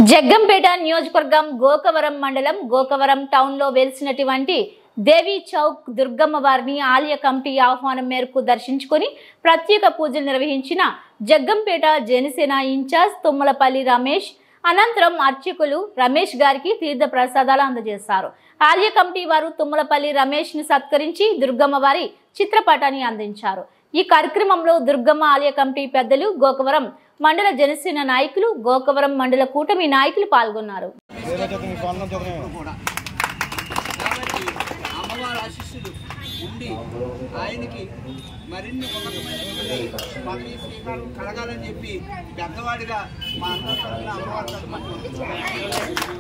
జగ్గంపేట నియోజకవర్గం గోకవరం మండలం గోకవరం టౌన్ లో వెలిసినటువంటి దేవి చౌక్ దుర్గమ్మ వారిని ఆలయ కమిటీ ఆహ్వానం మేరకు దర్శించుకొని ప్రత్యేక పూజలు నిర్వహించిన జగ్గంపేట జనసేన ఇన్ఛార్జ్ తుమ్మలపల్లి రమేష్ అనంతరం అర్చకులు రమేష్ గారికి తీర్థ ప్రసాదాలు అందజేశారు ఆలయ కమిటీ వారు తుమ్మలపల్లి రమేష్ ని సత్కరించి దుర్గమ్మ వారి చిత్రపటాన్ని అందించారు ఈ కార్యక్రమంలో దుర్గమ్మ ఆలయ కమిటీ పెద్దలు గోకవరం మండల జనసేన నాయకులు గోకవరం మండల కూటమి నాయకులు పాల్గొన్నారు వేరే చేత మీ పాలన చేత కూడా కాబట్టి అమ్మవారి ఆశీస్సులు ఉండి ఆయనకి మరిన్ని ఉన్నతమైనటువంటి పదవి శ్రీకారం కలగాలని చెప్పి పెద్దవాడిగా మా అందరి తరఫున అమ్మవారి తరఫున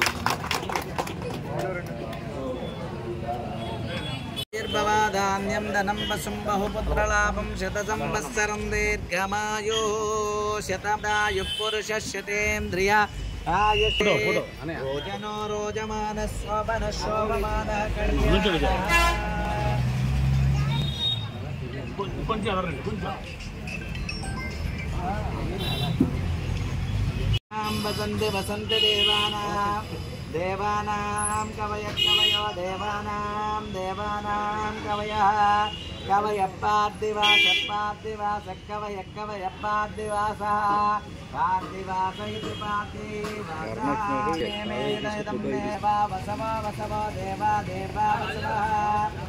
నిర్భవాధాన్యం ధనం వసుం బహుపుత్రలాభం శత సంవత్సరం దీర్ఘమాయో శతదాయు పురుష శతేంద్రియ ఆయుషే రోజనో రోజమాన శోభన శోభమాన వసంతి వసంతి దేవానాం దేవానాం కవయ కవయో దేవానాం దేవానాం కవయ కవయ పార్థివాస పార్థివాస కవయ కవయ పార్థివాస పార్థివాస ఇది పార్థివాస వసవ వసవ దేవా దేవా వసవ